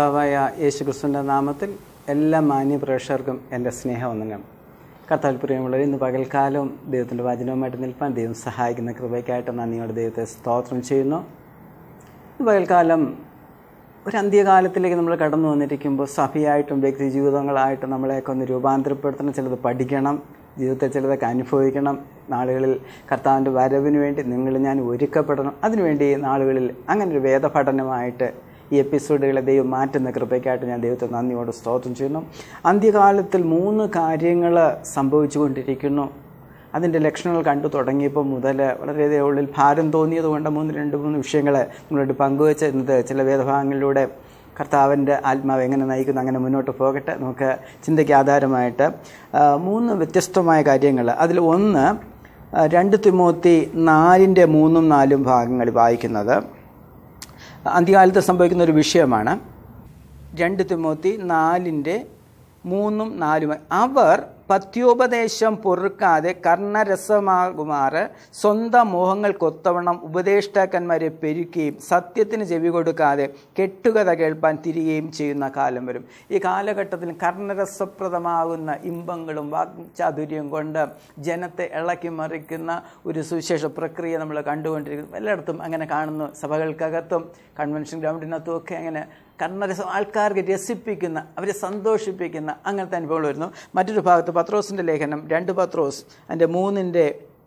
കർത്താവായ യേശു ക്രിസ്തുവിൻ്റെ നാമത്തിൽ എല്ലാ മാന്യ പ്രേക്ഷകർക്കും എൻ്റെ സ്നേഹവന്ദനം കർത്താൽ പ്രിയമുള്ളവർ ഇന്ന് പകൽക്കാലം ദൈവത്തിൻ്റെ വചനവുമായിട്ട് നിൽപ്പാൻ ദൈവം സഹായിക്കുന്ന കൃപയ്ക്കായിട്ട് നന്ദിയോടെ ദൈവത്തെ സ്തോത്രം ചെയ്യുന്നു ഇന്ന് പകൽക്കാലം ഒരു അന്ത്യകാലത്തിലേക്ക് നമ്മൾ കടന്നു വന്നിരിക്കുമ്പോൾ സഭയായിട്ടും വ്യക്തി ജീവിതങ്ങളായിട്ടും നമ്മളെയൊക്കെ ഒന്ന് രൂപാന്തരപ്പെടുത്തണം ചിലത് പഠിക്കണം ജീവിതത്തിൽ ചിലതൊക്കെ അനുഭവിക്കണം നാളുകളിൽ കർത്താവിൻ്റെ വരവിന് വേണ്ടി നിങ്ങൾ ഞാൻ ഒരുക്കപ്പെടണം അതിനുവേണ്ടി നാളുകളിൽ അങ്ങനെ ഒരു വേദപഠനമായിട്ട് ഈ എപ്പിസോഡുകളെ ദൈവം മാറ്റുന്ന കൃപയ്ക്കായിട്ട് ഞാൻ ദൈവത്തെ നന്ദിയോട് സ്തോത്രം ചെയ്യുന്നു അന്ത്യകാലത്തിൽ മൂന്ന് കാര്യങ്ങൾ സംഭവിച്ചുകൊണ്ടിരിക്കുന്നു അതിൻ്റെ ലക്ഷണങ്ങൾ കണ്ടു തുടങ്ങിയപ്പോൾ മുതൽ വളരെയധികം ഉള്ളിൽ ഭാരം തോന്നിയത് കൊണ്ട് മൂന്ന് രണ്ട് മൂന്ന് വിഷയങ്ങൾ നിങ്ങളോട് പങ്കുവെച്ചിരുന്നത് ചില വേദഭാഗങ്ങളിലൂടെ കർത്താവിൻ്റെ ആത്മാവ് എങ്ങനെ നയിക്കുന്നു അങ്ങനെ മുന്നോട്ട് പോകട്ടെ നമുക്ക് ചിന്തയ്ക്ക് ആധാരമായിട്ട് ആ, മൂന്ന് വ്യത്യസ്തമായ കാര്യങ്ങൾ അതിൽ ഒന്ന് ആ, രണ്ട് തിമോത്തി നാലിൻ്റെ മൂന്നും നാലും ഭാഗങ്ങൾ വായിക്കുന്നത് അന്ത്യകാലത്ത് സംഭവിക്കുന്ന ഒരു വിഷയമാണ് രണ്ട് തിമോത്തി നാലിൻ്റെ മൂന്നും നാലും അവർ പത്യോപദേശം പൊറുക്കാതെ കർണരസമാകുമാറ് സ്വന്തം മോഹങ്ങൾക്കൊത്തവണ്ണം ഉപദേഷ്ടാക്കന്മാരെ പെരുക്കുകയും സത്യത്തിന് ചെവി കൊടുക്കാതെ കെട്ടുകഥ കേൾപ്പാൻ തിരികെയും ചെയ്യുന്ന കാലം വരും ഈ കാലഘട്ടത്തിൽ കർണരസപ്രദമാകുന്ന ഇമ്പങ്ങളും വാക്ചാതുര്യം കൊണ്ട് ജനത്തെ ഇളക്കി മറിക്കുന്ന ഒരു സുവിശേഷ പ്രക്രിയ നമ്മൾ കണ്ടുകൊണ്ടിരിക്കുന്നു എല്ലായിടത്തും അങ്ങനെ കാണുന്നു സഭകൾക്കകത്തും കൺവെൻഷൻ ഗ്രൗണ്ടിനകത്തും ഒക്കെ അങ്ങനെ കർണരസം ആൾക്കാർക്ക് രസിപ്പിക്കുന്ന അവരെ സന്തോഷിപ്പിക്കുന്ന അങ്ങനത്തെ അനുഭവങ്ങൾ വരുന്നു മറ്റൊരു ഭാഗത്ത് പത്രോസിൻ്റെ ലേഖനം രണ്ട് പത്രോസ് അതിൻ്റെ മൂന്നിൻ്റെ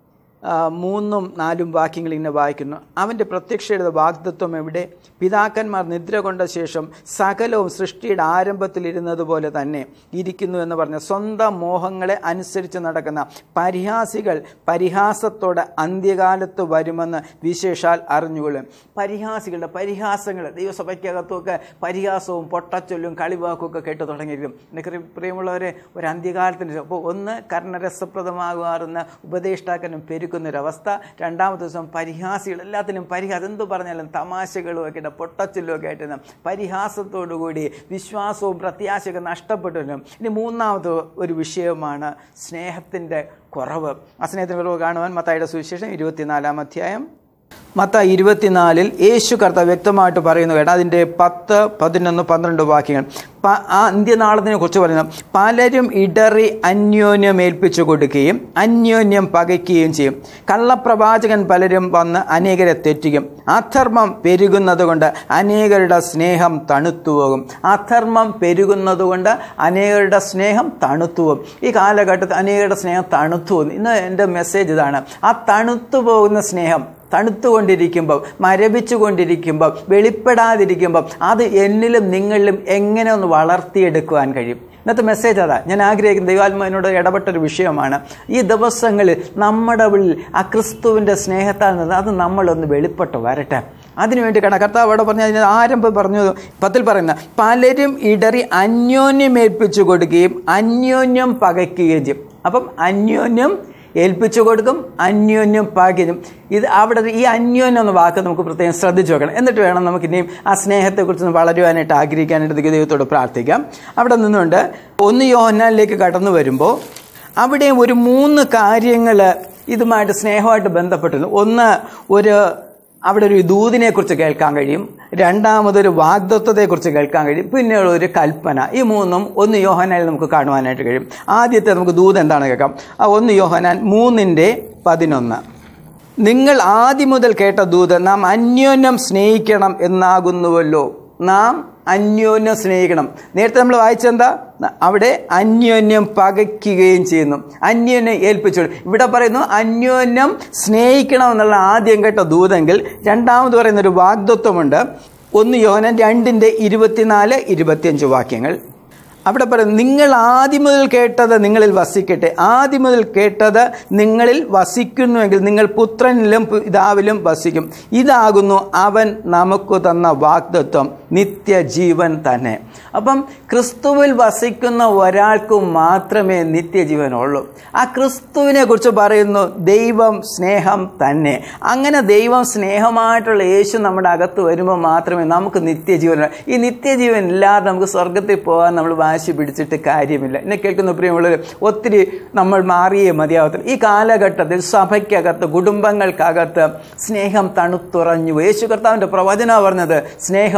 ആ, മൂന്നും നാലും വാക്യങ്ങൾ ഇങ്ങനെ വായിക്കുന്നു അവൻ്റെ പ്രത്യക്ഷയുടെ വാഗ്ദത്വം എവിടെ പിതാക്കന്മാർ നിദ്ര കൊണ്ട ശേഷം സകലവും സൃഷ്ടിയുടെ ആരംഭത്തിലിരുന്നത് പോലെ തന്നെ ഇരിക്കുന്നു എന്ന് പറഞ്ഞ സ്വന്തം മോഹങ്ങളെ അനുസരിച്ച് നടക്കുന്ന പരിഹാസികൾ പരിഹാസത്തോടെ അന്ത്യകാലത്ത് വരുമെന്ന് വിശേഷാൽ അറിഞ്ഞുകൊള്ളും പരിഹാസികളുടെ പരിഹാസങ്ങൾ ദൈവസഭയ്ക്കകത്തുമൊക്കെ പരിഹാസവും പൊട്ടച്ചൊല്ലും കളിവാക്കും ഒക്കെ കേട്ട് തുടങ്ങിയിരിക്കും എനിക്ക് പ്രിയമുള്ളവരെ ഒരു അന്ത്യകാലത്തിന് അപ്പോൾ ഒന്ന് കർണരസപ്രദമാകാറുന്ന ഉപദേഷ്ടാക്കനും പെരുക്കുന്നൊരവസ്ഥ രണ്ടാമത്തെ ദിവസം പരിഹാസികൾ എല്ലാത്തിനും പരിഹാസം എന്ത് പറഞ്ഞാലും തമാശകളും ഒക്കെ ഇട്ട് പൊട്ടച്ചൊല്ലും ഒക്കെ ആയിട്ട് പരിഹാസത്തോടുകൂടി വിശ്വാസവും പ്രത്യാശയൊക്കെ നഷ്ടപ്പെട്ടു വരും ഇനി മൂന്നാമത് ഒരു വിഷയമാണ് സ്നേഹത്തിൻ്റെ കുറവ് ആ സ്നേഹത്തിൻ്റെ കുറവ് കാണുവാൻ മത്തായുടെ സുവിശേഷം ഇരുപത്തിനാലാം അധ്യായം മത്ത ഇരുപത്തിനാലിൽ യേശു കർത്താവ് വ്യക്തമായിട്ട് പറയുന്നു കേട്ടോ അതിൻ്റെ പത്ത് പതിനൊന്ന് പന്ത്രണ്ട് വാക്യങ്ങൾ പ- ആ അന്ത്യനാളത്തിനെ കുറിച്ച് പറയുന്നു പലരും ഇടറി അന്യോന്യം ഏൽപ്പിച്ചു കൊടുക്കുകയും അന്യോന്യം പകയ്ക്കുകയും ചെയ്യും കള്ളപ്രവാചകൻ പലരും വന്ന് അനേകരെ തെറ്റിക്കും അധർമ്മം പെരുകുന്നത് കൊണ്ട് അനേകരുടെ സ്നേഹം തണുത്തുപോകും അധർമ്മം പെരുകുന്നത് കൊണ്ട് അനേകരുടെ സ്നേഹം തണുത്തുപോകും ഈ കാലഘട്ടത്തിൽ അനേകരുടെ സ്നേഹം തണുത്തു പോകും ഇന്ന് എൻ്റെ മെസ്സേജ് ഇതാണ് ആ തണുത്തു പോകുന്ന സ്നേഹം തണുത്തുകൊണ്ടിരിക്കുമ്പോൾ മരവിച്ചുകൊണ്ടിരിക്കുമ്പോൾ വെളിപ്പെടാതിരിക്കുമ്പോൾ അത് എന്നിലും നിങ്ങളിലും എങ്ങനെ ഒന്ന് വളർത്തിയെടുക്കുവാൻ കഴിയും ഇന്നത്തെ മെസ്സേജ് അതാ ഞാൻ ആഗ്രഹിക്കുന്ന ദൈവാത്മാവിനോട് ഇടപെട്ടൊരു വിഷയമാണ് ഈ ദിവസങ്ങളിൽ നമ്മുടെ ഉള്ളിൽ ആ ക്രിസ്തുവിൻ്റെ സ്നേഹത്താൽ നിന്ന് അത് നമ്മളൊന്ന് വെളിപ്പെട്ട് വരട്ടെ അതിനുവേണ്ടി കാരണം കർത്താവ് അവിടെ പറഞ്ഞ അതിന് ആരംഭം പറഞ്ഞു പത്തിൽ പറയുന്ന പലരും ഇടറി അന്യോന്യം ഏൽപ്പിച്ചു കൊടുക്കുകയും അന്യോന്യം പകയ്ക്കുകയും ചെയ്യും അപ്പം അന്യോന്യം ഏൽപ്പിച്ചു കൊടുക്കും അന്യോന്യം പാകിക്കും ഇത് അവിടെ ഈ അന്യോന്യം എന്ന വാക്ക് നമുക്ക് പ്രത്യേകം ശ്രദ്ധിച്ചു വെക്കണം എന്നിട്ട് വേണം നമുക്ക് ഇനിയും ആ സ്നേഹത്തെക്കുറിച്ച് ഒന്ന് വളരുവാനായിട്ട് ആഗ്രഹിക്കാനായിട്ട് ദൈവത്തോട് പ്രാർത്ഥിക്കാം അവിടെ നിന്നുകൊണ്ട് ഒന്ന് യോഹന്നാലിലേക്ക് കടന്നു വരുമ്പോൾ അവിടെ ഒരു മൂന്ന് കാര്യങ്ങൾ ഇതുമായിട്ട് സ്നേഹമായിട്ട് ബന്ധപ്പെട്ടിരുന്നു ഒന്ന് ഒരു അവിടെ ഒരു ദൂതിനെ കുറിച്ച് കേൾക്കാൻ കഴിയും രണ്ടാമതൊരു വാഗ്ദത്വത്തെക്കുറിച്ച് കേൾക്കാൻ കഴിയും പിന്നെ ഒരു കൽപ്പന ഈ മൂന്നും ഒന്ന് യോഹനാനിൽ നമുക്ക് കാണുവാനായിട്ട് കഴിയും ആദ്യത്തെ നമുക്ക് ദൂത് എന്താണ് കേൾക്കാം ആ ഒന്ന് യോഹനാൻ മൂന്നിൻ്റെ പതിനൊന്ന് നിങ്ങൾ ആദ്യം മുതൽ കേട്ട ദൂത് നാം അന്യോന്യം സ്നേഹിക്കണം എന്നാകുന്നുവല്ലോ നാം അന്യോന്യം സ്നേഹിക്കണം നേരത്തെ നമ്മൾ വായിച്ചെന്താ അവിടെ അന്യോന്യം പകയ്ക്കുകയും ചെയ്യുന്നു അന്യോന്യം ഏൽപ്പിച്ചു ഇവിടെ പറയുന്നു അന്യോന്യം സ്നേഹിക്കണം എന്നുള്ള ആദ്യം കേട്ട ദൂതെങ്കിൽ രണ്ടാമത് പറയുന്ന ഒരു വാഗ്ദത്വമുണ്ട് ഒന്ന് യോഹനൻ രണ്ടിൻ്റെ ഇരുപത്തിനാല് ഇരുപത്തിയഞ്ച് വാക്യങ്ങൾ അവിടെ പറയുന്നു നിങ്ങൾ ആദ്യം മുതൽ കേട്ടത് നിങ്ങളിൽ വസിക്കട്ടെ ആദ്യം മുതൽ കേട്ടത് നിങ്ങളിൽ വസിക്കുന്നുവെങ്കിൽ നിങ്ങൾ പുത്രനിലും പിതാവിലും വസിക്കും ഇതാകുന്നു അവൻ നമുക്ക് തന്ന വാഗ്ദത്വം നിത്യജീവൻ തന്നെ അപ്പം ക്രിസ്തുവിൽ വസിക്കുന്ന ഒരാൾക്ക് മാത്രമേ നിത്യജീവനുള്ളൂ ആ ക്രിസ്തുവിനെ കുറിച്ച് പറയുന്നു ദൈവം സ്നേഹം തന്നെ അങ്ങനെ ദൈവം സ്നേഹമായിട്ടുള്ള യേശു നമ്മുടെ അകത്ത് വരുമ്പോൾ മാത്രമേ നമുക്ക് നിത്യജീവൻ ഈ നിത്യജീവൻ ഇല്ലാതെ നമുക്ക് സ്വർഗത്തിൽ പോകാൻ നമ്മൾ വാശി പിടിച്ചിട്ട് കാര്യമില്ല എന്നെ കേൾക്കുന്ന പ്രിയമുള്ളവർ ഒത്തിരി നമ്മൾ മാറിയേ മതിയാവത്തില്ല ഈ കാലഘട്ടത്തിൽ സഭയ്ക്കകത്ത് കുടുംബങ്ങൾക്കകത്ത് സ്നേഹം തണുത്തുറഞ്ഞു യേശു കർത്താവിൻ്റെ പ്രവചന പറഞ്ഞത് സ്നേഹം തണുത്തു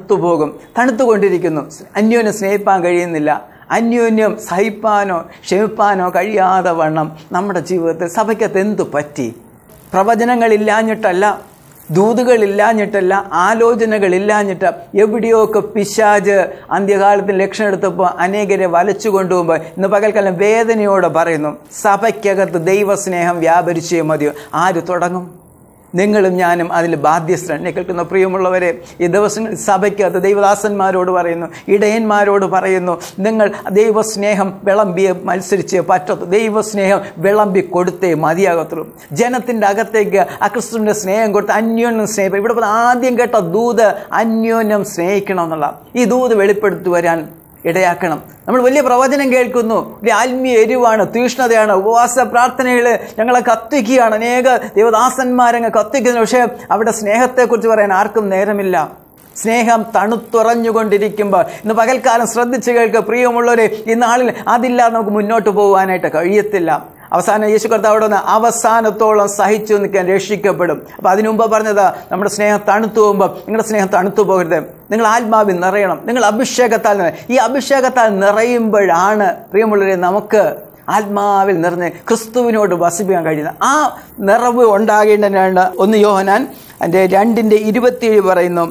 തണുത്തുപോകും തണുത്തുകൊണ്ടിരിക്കുന്നു അന്യോന്യം സ്നേഹിപ്പാൻ കഴിയുന്നില്ല അന്യോന്യം സഹിപ്പാനോ ക്ഷമിപ്പാനോ കഴിയാതെ വണ്ണം നമ്മുടെ ജീവിതത്തിൽ സഭയ്ക്കകത്ത് എന്തു പറ്റി പ്രവചനങ്ങളില്ലാഞ്ഞിട്ടല്ല ദൂതുകളില്ലാഞ്ഞിട്ടല്ല ആലോചനകളില്ലാഞ്ഞിട്ട് എവിടെയൊക്കെ പിശാജ് അന്ത്യകാലത്തിൽ ലക്ഷണം എടുത്തപ്പോൾ അനേകരെ വലച്ചു കൊണ്ടുപോകുമ്പോൾ ഇന്ന് പകൽക്കാലം വേദനയോടെ പറയുന്നു സഭയ്ക്കകത്ത് ദൈവസ്നേഹം വ്യാപരിച്ചേ മതിയോ ആര് തുടങ്ങും നിങ്ങളും ഞാനും അതിൽ ബാധ്യസ്ഥരാണ് എന്നെ കേൾക്കുന്ന പ്രിയമുള്ളവരെ ഈ ദിവസങ്ങളിൽ സഭയ്ക്കകത്ത് ദൈവദാസന്മാരോട് പറയുന്നു ഇടയന്മാരോട് പറയുന്നു നിങ്ങൾ ദൈവസ്നേഹം വിളമ്പിയെ മത്സരിച്ചേ പറ്റത്തു ദൈവസ്നേഹം വിളമ്പി കൊടുത്തേ മതിയാകത്തുള്ളൂ ജനത്തിൻ്റെ അകത്തേക്ക് അക്രിസ്തുവിൻ്റെ സ്നേഹം കൊടുത്ത് അന്യോന്യം സ്നേഹിപ്പം ഇവിടെ പറഞ്ഞ ആദ്യം കേട്ട ദൂത് അന്യോന്യം സ്നേഹിക്കണം എന്നുള്ള ഈ ദൂത് വെളിപ്പെടുത്തി വരാൻ ഇടയാക്കണം നമ്മൾ വലിയ പ്രവചനം കേൾക്കുന്നു വലിയ ആത്മീയ എരിവാണ് തീഷ്ണതയാണ് ഉപവാസ പ്രാർത്ഥനകൾ ഞങ്ങളെ കത്തിക്കുകയാണ് അനേക ദേവദാസന്മാരങ്ങ് കത്തിക്കുന്നു പക്ഷേ അവിടെ സ്നേഹത്തെക്കുറിച്ച് പറയാൻ ആർക്കും നേരമില്ല സ്നേഹം തണുത്തുറഞ്ഞുകൊണ്ടിരിക്കുമ്പോൾ ഇന്ന് പകൽക്കാലം ശ്രദ്ധിച്ച് കേൾക്കുക പ്രിയമുള്ളവരെ ഈ നാളിൽ അതില്ലാതെ നമുക്ക് മുന്നോട്ട് പോകാനായിട്ട് കഴിയത്തില്ല അവസാനം യേശു കർത്താവ് അവിടെ നിന്ന് അവസാനത്തോളം സഹിച്ചു നിൽക്കാൻ രക്ഷിക്കപ്പെടും അപ്പോൾ അതിനു മുമ്പ് പറഞ്ഞത് നമ്മുടെ സ്നേഹം തണുത്തു പോകുമ്പോൾ നിങ്ങളുടെ സ്നേഹം തണുത്തു പോകരുത് നിങ്ങൾ ആത്മാവിൽ നിറയണം നിങ്ങൾ അഭിഷേകത്താൽ നിറ- ഈ അഭിഷേകത്താൽ നിറയുമ്പോഴാണ് പ്രിയമുള്ളവരെ നമുക്ക് ആത്മാവിൽ നിറഞ്ഞ് ക്രിസ്തുവിനോട് വസിപ്പിക്കാൻ കഴിയുന്നത് ആ നിറവ് ഉണ്ടാകേണ്ടതിനാണ് ഒന്ന് യോഹനാൻ എൻ്റെ രണ്ടിൻ്റെ ഇരുപത്തിയേഴ് പറയുന്നു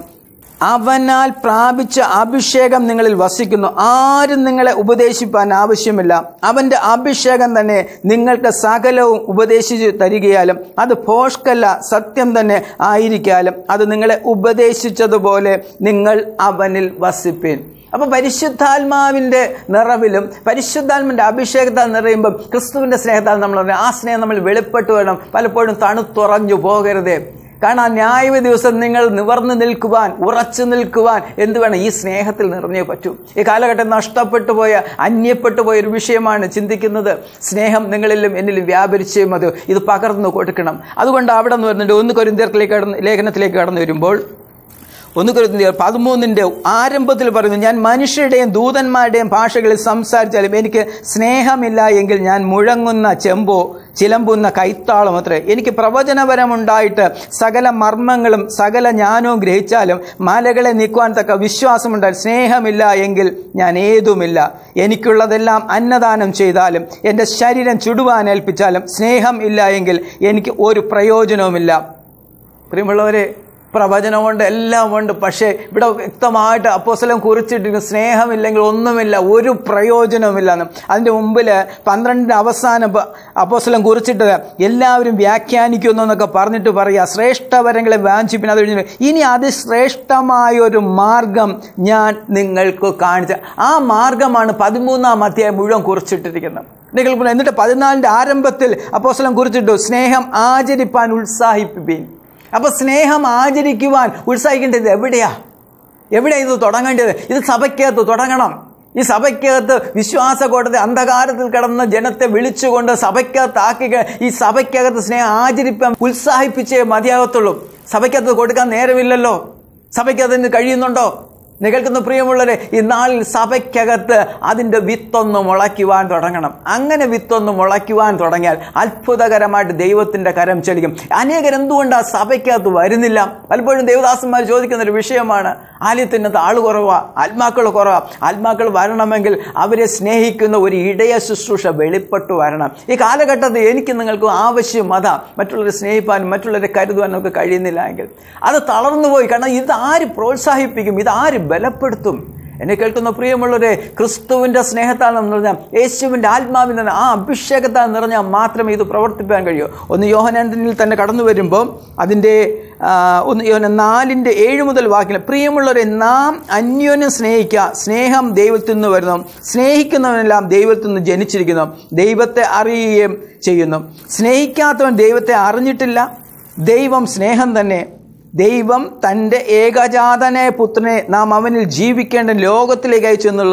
അവനാൽ പ്രാപിച്ച അഭിഷേകം നിങ്ങളിൽ വസിക്കുന്നു ആരും നിങ്ങളെ ഉപദേശിപ്പാൻ ആവശ്യമില്ല അവന്റെ അഭിഷേകം തന്നെ നിങ്ങൾക്ക് സകലവും ഉപദേശിച്ചു തരികയാലും അത് ഭോഷ്കല്ല സത്യം തന്നെ ആയിരിക്കാലും അത് നിങ്ങളെ ഉപദേശിച്ചതുപോലെ നിങ്ങൾ അവനിൽ വസിപ്പീൻ അപ്പൊ പരിശുദ്ധാത്മാവിന്റെ നിറവിലും പരിശുദ്ധാത്മാവിന്റെ അഭിഷേകത്താൽ നിറയുമ്പം ക്രിസ്തുവിന്റെ സ്നേഹത്താൽ നമ്മൾ നിറയും. ആ സ്നേഹം നമ്മൾ വെളിപ്പെട്ടു വേണം പലപ്പോഴും തണുത്തുറഞ്ഞു പോകരുതേ കാരണം ന്യായ ദിവസം നിങ്ങൾ നിവർന്നു നിൽക്കുവാൻ ഉറച്ചു നിൽക്കുവാൻ എന്ത് വേണം ഈ സ്നേഹത്തിൽ നിറഞ്ഞേ പറ്റൂ ഈ കാലഘട്ടം നഷ്ടപ്പെട്ടു പോയ അന്യപ്പെട്ടു പോയ ഒരു വിഷയമാണ് ചിന്തിക്കുന്നത് സ്നേഹം നിങ്ങളിലും എന്നിലും വ്യാപരിച്ചേ മതി ഇത് പകർന്നു കൊടുക്കണം അതുകൊണ്ട് അവിടെ നിന്ന് വരുന്നുണ്ട് ഒന്ന് കൊരിന്ത്യർക്കിലേക്ക് കടന്ന് ലേഖനത്തിലേക്ക് കടന്നു വരുമ്പോൾ ഒന്ന് കൊരിന്ത്യർ പതിമൂന്നിൻ്റെ ആരംഭത്തിൽ പറയുന്നു ഞാൻ മനുഷ്യരുടെയും ദൂതന്മാരുടെയും ഭാഷകളിൽ സംസാരിച്ചാലും എനിക്ക് സ്നേഹമില്ല എങ്കിൽ ഞാൻ മുഴങ്ങുന്ന ചെമ്പോ ചിലമ്പുന്ന കൈത്താളം അത്രേ എനിക്ക് പ്രവചനപരമുണ്ടായിട്ട് സകല മർമ്മങ്ങളും സകല ജ്ഞാനവും ഗ്രഹിച്ചാലും മലകളെ നീക്കുവാൻ തക്ക വിശ്വാസമുണ്ടായി സ്നേഹമില്ല എങ്കിൽ ഞാൻ ഏതുമില്ല എനിക്കുള്ളതെല്ലാം അന്നദാനം ചെയ്താലും എൻ്റെ ശരീരം ചുടുവാൻ ഏൽപ്പിച്ചാലും സ്നേഹം ഇല്ല എങ്കിൽ എനിക്ക് ഒരു പ്രയോജനവുമില്ല പ്രിയമുള്ളവരെ പ്രവചനമുണ്ട് എല്ലാം ഉണ്ട് പക്ഷേ ഇവിടെ വ്യക്തമായിട്ട് അപ്പോസ്തലൻ കുറിച്ചിട്ടിരിക്കുന്നു സ്നേഹമില്ലെങ്കിൽ ഒന്നുമില്ല ഒരു പ്രയോജനവുമില്ലെന്ന് അതിൻ്റെ മുമ്പിൽ പന്ത്രണ്ടിൻ്റെ അവസാനം പ- അപ്പോസ്തലൻ കുറിച്ചിട്ടത് എല്ലാവരും വ്യാഖ്യാനിക്കുന്നു എന്നൊക്കെ പറഞ്ഞിട്ട് പറയുക ശ്രേഷ്ഠവരങ്ങളെ വാഞ്ചിപ്പിന് അത് കഴിഞ്ഞ് ഇനി അതിശ്രേഷ്ഠമായ ഒരു മാർഗം ഞാൻ നിങ്ങൾക്ക് കാണിച്ച ആ മാർഗമാണ് പതിമൂന്നാം അധ്യായം മുഴുവൻ കുറിച്ചിട്ടിരിക്കുന്നത് നിങ്ങൾ എന്നിട്ട് പതിനാലിൻ്റെ ആരംഭത്തിൽ അപ്പോസ്തലൻ കുറിച്ചിട്ടു സ്നേഹം ആചരിപ്പാൻ ഉത്സാഹിപ്പിപ്പീൻ അപ്പൊ സ്നേഹം ആചരിക്കുവാൻ ഉത്സാഹിക്കേണ്ടത് എവിടെയാ എവിടെയാ ഇത് തുടങ്ങേണ്ടത് ഇത് സഭയ്ക്കകത്ത് തുടങ്ങണം ഈ സഭയ്ക്കകത്ത് വിശ്വാസ കോടതി അന്ധകാരത്തിൽ കിടന്ന ജനത്തെ വിളിച്ചുകൊണ്ട് സഭയ്ക്കകത്താക്കി ക- ഈ സഭയ്ക്കകത്ത് സ്നേഹം ആചരിപ്പാൻ ഉത്സാഹിപ്പിച്ചേ മതിയാകത്തുള്ളൂ സഭയ്ക്കകത്ത് കൊടുക്കാൻ നേരമില്ലല്ലോ സഭയ്ക്കകത്ത് ഇന്ന് കഴിയുന്നുണ്ടോ നികൾക്കുന്ന പ്രിയമുള്ളവരെ ഈ നാളിൽ സഭയ്ക്കകത്ത് അതിൻ്റെ വിത്തൊന്ന് മുളയ്ക്കുവാൻ തുടങ്ങണം അങ്ങനെ വിത്തൊന്ന് മുളയ്ക്കുവാൻ തുടങ്ങിയാൽ അത്ഭുതകരമായിട്ട് ദൈവത്തിൻ്റെ കരം ചലിക്കും അനേകരെന്തുകൊണ്ടാണ് സഭയ്ക്കകത്ത് വരുന്നില്ല പലപ്പോഴും ദേവദാസന്മാർ ചോദിക്കുന്ന ഒരു വിഷയമാണ് ആലയത്തിനകത്ത് ആൾ കുറവാ ആത്മാക്കൾ കുറവാ ആത്മാക്കൾ വരണമെങ്കിൽ അവരെ സ്നേഹിക്കുന്ന ഒരു ഇടയ ശുശ്രൂഷ വെളിപ്പെട്ടു വരണം ഈ കാലഘട്ടത്തിൽ എനിക്ക് നിങ്ങൾക്ക് ആവശ്യം അതാ മറ്റുള്ളവരെ സ്നേഹിപ്പാനും മറ്റുള്ളവരെ കരുതുവാനും ഒക്കെ കഴിയുന്നില്ല എങ്കിൽ അത് തളർന്നു പോയി കാരണം ഇത് ആര് പ്രോത്സാഹിപ്പിക്കും ഇത് ആര് ബലപ്പെടുത്തും എന്നെ കേൾക്കുന്ന പ്രിയമുള്ളവരെ ക്രിസ്തുവിൻ്റെ സ്നേഹത്താൽ നിറഞ്ഞാൽ യേശുവിൻ്റെ ആത്മാവിൽ നിന്ന് ആ അഭിഷേകത്താൽ നിറഞ്ഞാൽ മാത്രമേ ഇത് പ്രവർത്തിപ്പാൻ കഴിയൂ ഒന്ന് യോഹനാനിൽ തന്നെ കടന്നു വരുമ്പോൾ അതിൻ്റെ ആ, ഒന്ന് യോഹന നാലിൻ്റെ ഏഴ് മുതൽ വാക്കിൽ പ്രിയമുള്ളവരെ നാം അന്യോന്യം സ്നേഹിക്കുക സ്നേഹം ദൈവത്തിൽ നിന്ന് വരുന്നു സ്നേഹിക്കുന്നവനെല്ലാം ദൈവത്തിൽ നിന്ന് ജനിച്ചിരിക്കുന്നു ദൈവത്തെ അറിയുകയും ചെയ്യുന്നു സ്നേഹിക്കാത്തവൻ ദൈവത്തെ അറിഞ്ഞിട്ടില്ല ദൈവം സ്നേഹം തന്നെ ദൈവം തൻ്റെ ഏകജാതനെ പുത്രനെ നാം അവനിൽ ജീവിക്കേണ്ട ലോകത്തിലേക്ക് അയച്ചു എന്നുള്ളത്